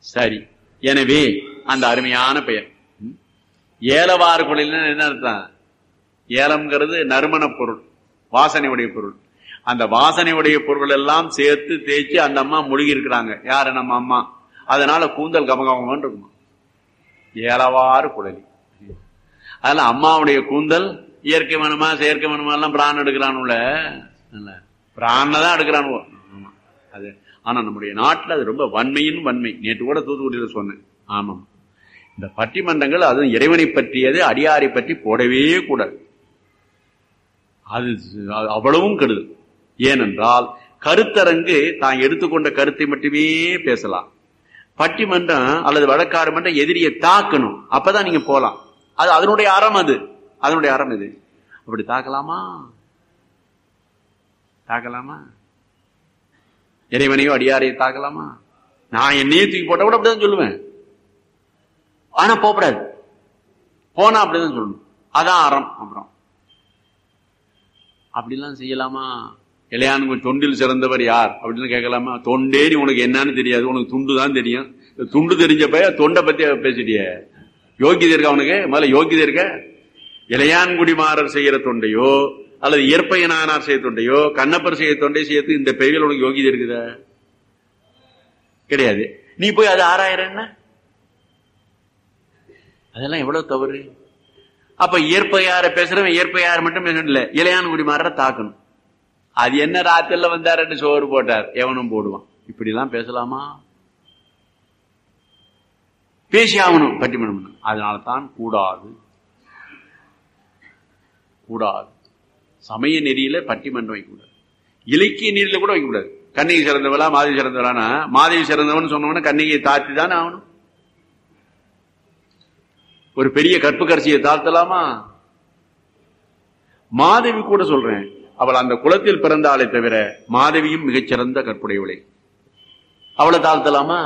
சரி எனவே அந்த அருமையான பெயர் ம். ஏலவாறு குழலின்னு என்ன அர்த்தம் ஏலம்ங்கிறது நறுமண பொருள் வாசனையுடைய பொருள் அந்த வாசனையுடைய பொருள் எல்லாம் சேர்த்து தேய்ச்சி அந்த அம்மா முழுகி இருக்கிறாங்க யாரு நம்ம அம்மா அதனால கூந்தல் கமகமன்னு இருக்குமா ஏலவாறு குழலி அதனால அம்மாவுடைய கூந்தல் இயற்கை மனமா செயற்கை மனமா எல்லாம் பிராணம் எடுக்கிறானுல பிராண தான் எடுக்கிறானு ஆமா அது ஆனா நம்முடைய நாட்டுல அது ரொம்ப வன்மையின் வன்மை நேற்று கூட தூத்துக்குடியில சொன்னேன் ஆமாம் இந்த பட்டிமன்றங்கள் அதுவும் இறைவனை பற்றியது அடியாரை பற்றி போடவே கூடாது அது அது அவ்வளவும் கெடுதல் ஏனென்றால் கருத்தரங்கு தான் எடுத்துக்கொண்ட கருத்தை மட்டுமே பேசலாம் பட்டிமன்றம் அல்லது வழக்காடு மன்றம் எதிரியை தாக்கணும் அப்பதான் நீங்க போலாம் அது அதனுடைய அறம் அது அதனுடைய அறம் இது அப்படி தாக்கலாமா தாக்கலாமா இறைவனையோ அடியாரையோ தாக்கலாமா நான் என்னையே தூக்கி போட்ட கூட அப்படிதான் சொல்லுவேன் ஆனா போகக்கூடாது போனா அப்படிதான் சொல்லணும் அதான் அறம் அப்புறம் அப்படிலாம் செய்யலாமா இளையானுக்கு தொண்டில் சிறந்தவர் யார் அப்படின்னு கேட்கலாமா தொண்டே நீ உனக்கு என்னன்னு தெரியாது உனக்கு துண்டு தான் தெரியும் இந்த துண்டு தெரிஞ்ச பைய தொண்டை பத்தி பேசிட்டிய யோகியதை இருக்கா அவனுக்கு முதல்ல யோகியதை இருக்க இளையான்குடிமாறர் செய்யற தொண்டையோ அல்லது இயற்பையனானார் செய்ய தொண்டையோ கண்ணப்பர் செய்ய தொண்டை செய்யறது இந்த பெயர்கள் உனக்கு யோகியதை இருக்குதா கிடையாது நீ போய் அது ஆறாயிரம் என்ன அதெல்லாம் எவ்வளவு தவறு அப்ப இயற்பையார பேசுறவன் இயற்பையார் மட்டும் பேசணும் இல்ல இளையான்குடி மாற தாக்கணும் அது என்ன ராத்திரில வந்தாருன்னு சோறு போட்டார் எவனும் போடுவான் இப்படி எல்லாம் பேசலாமா பேசி ஆகணும் பட்டிமன்றம் அதனால தான் கூடாது கூடாது சமய நெறியில பட்டிமன்றம் வைக்கக்கூடாது இலக்கிய நெறியில கூட வைக்கக்கூடாது கண்ணிகை சிறந்தவளா மாதவி சிறந்தவளானா மாதவி சிறந்தவன் சொன்னவன கண்ணிகையை தாழ்த்தி தானே ஆகணும் ஒரு பெரிய கற்புக்கரசியை தாழ்த்தலாமா மாதவி கூட சொல்றேன் அவள் அந்த குலத்தில் பிறந்தாளே தவிர மாதவியும் மிகச்சிறந்த கற்புடையவளை அவளை தாழ்த்தலாமா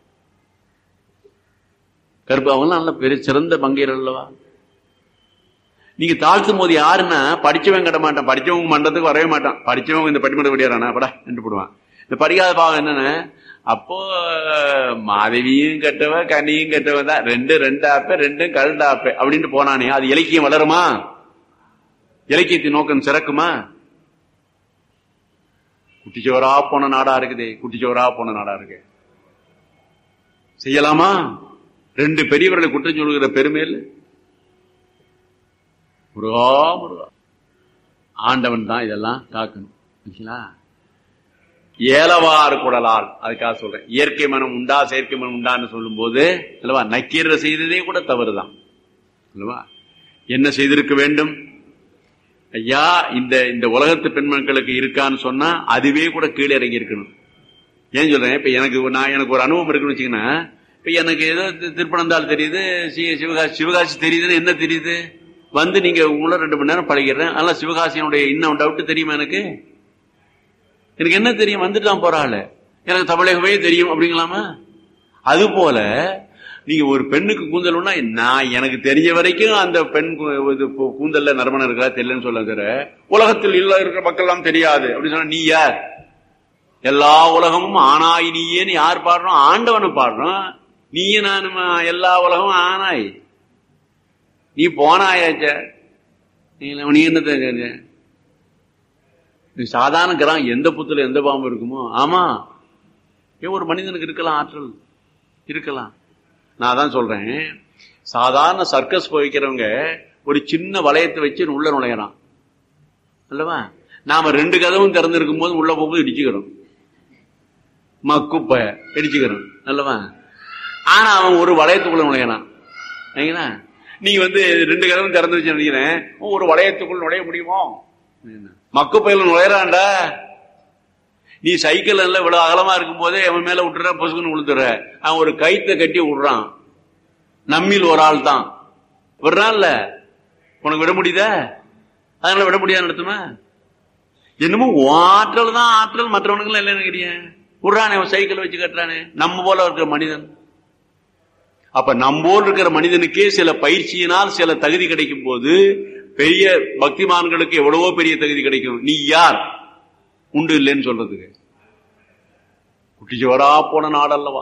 கற்பு அவன் நல்ல பெரிய சிறந்த பங்கீர் அல்லவா நீங்க தாழ்த்தும் போது யாருன்னா படிச்சவன் கட்ட மாட்டான் படிச்சவங்க மண்டத்துக்கு வரவே மாட்டான் படிச்சவங்க இந்த பட்டிமன்ற விடியாரானா படா என்று போடுவான் இந்த படிக்காத பாவம் என்னன்னு அப்போ மாதவியும் கெட்டவ கனியும் கெட்டவன் தான் ரெண்டு ரெண்டு ஆப்ப ரெண்டும் கழுண்ட ஆப்ப அப்படின்ட்டு போனானே அது இலக்கியம் வளருமா இலக்கியத்தின் நோக்கம் சிறக்குமா குட்டிச்சோரா போன நாடா இருக்குதே குட்டிச்சோரா போன நாடா இருக்கு செய்யலாமா ரெண்டு பெரியவர்களை குற்றம் சொல்லுகிற பெருமையில் முருகா முருகா ஆண்டவன் தான் இதெல்லாம் காக்கணும் சரிங்களா ஏலவாறு குடலால் அதுக்காக சொல்றேன் இயற்கை மனம் உண்டா செயற்கை மனம் உண்டான்னு சொல்லும் போது அல்லவா நக்கீர செய்ததே கூட தவறுதான் அல்லவா என்ன செய்திருக்க வேண்டும் ஐயா இந்த இந்த உலகத்து பெண்மக்களுக்கு இருக்கான்னு சொன்னா அதுவே கூட கீழே இறங்கி இருக்கணும் ஏன் சொல்றேன் இப்ப எனக்கு நான் எனக்கு ஒரு அனுபவம் இருக்குன்னு வச்சுக்கன்னா இப்ப எனக்கு ஏதோ திருப்பனந்தாள் தெரியுது சி- சிவகாசி சிவகாசி தெரியுதுன்னு என்ன தெரியுது வந்து நீங்க உங்கள ரெண்டு மணி நேரம் பழகிறேன் அதனால சிவகாசியினுடைய இன்னும் டவுட் தெரியுமா எனக்கு எனக்கு என்ன தெரியும் வந்துட்டு போறாள் எனக்கு தமிழகமே தெரியும் அப்படிங்களாமா அது போல நீங்க ஒரு பெண்ணுக்கு கூந்தல்னா நான் எனக்கு தெரிஞ்ச வரைக்கும் அந்த பெண் கூ- இது கூ- கூந்தல்ல நறுமணம் இருக்கா தெரியலன்னு சொல்ல தவிர உலகத்தில் இல்ல இருக்கிற மக்கள் எல்லாம் தெரியாது அப்படின்னு சொன்னா நீ யார் எல்லா உலகமும் ஆனாய் நீயேன்னு யார் பாடுறோம் ஆண்டவனை பாடுறோம் நீயும் நானுமா எல்லா உலகமும் ஆனாய் நீ போனாயாச்ச நீ என்ன தெரிஞ்ச நீ சாதாரண கிரகம் எந்த புத்துல எந்த பாம்பு இருக்குமோ ஆமா ஏன் ஒரு மனிதனுக்கு இருக்கலாம் ஆற்றல் இருக்கலாம் நான் தான் சொல்றேன் சாதாரண சர்க்கஸ் போய்க்கிறவங்க ஒரு சின்ன வளையத்தை வச்சு உள்ள நுழையறான் அல்லவா நாம ரெண்டு கதவும் திறந்திருக்கும் போது உள்ள போகும்போது இடிச்சுக்கிறோம் மக்குப்ப இடிச்சுக்கிறோம் அல்லவா ஆனா அவன் ஒரு வளையத்துக்குள்ள நுழையறான் சரிங்களா நீ வந்து ரெண்டு கதவும் திறந்து வச்சு நினைக்கிறேன் ஒரு வளையத்துக்குள் நுழைய முடியுமோ மக்கு பயில நுழையறான்டா நீ சைக்கிள் எல்லாம் இவ்வளவு அகலமா இருக்கும் போதே அவன் மேல விட்டுற பொசுக்குன்னு விழுத்துற அவன் ஒரு கைத்தை கட்டி விடுறான் நம்மில் ஒரு ஆள் தான் விடுறான்ல உனக்கு விட முடியுதா அதனால விட முடியாது நடத்துமா என்னமோ உன் ஆற்றல் தான் ஆற்றல் மற்றவனுக்கு இல்லை நினைக்கிறீங்க விடுறானே அவன் சைக்கிள் வச்சு கட்டுறானே நம்ம போல இருக்கிற மனிதன் அப்ப நம்மோல் இருக்கிற மனிதனுக்கே சில பயிற்சியினால் சில தகுதி கிடைக்கும் போது பெரிய பக்திமான்களுக்கு எவ்வளவோ பெரிய தகுதி கிடைக்கும் நீ யார் உண்டு இல்லைன்னு சொல்றதுக்கு குட்டிச்சோரா போன நாடல்லவா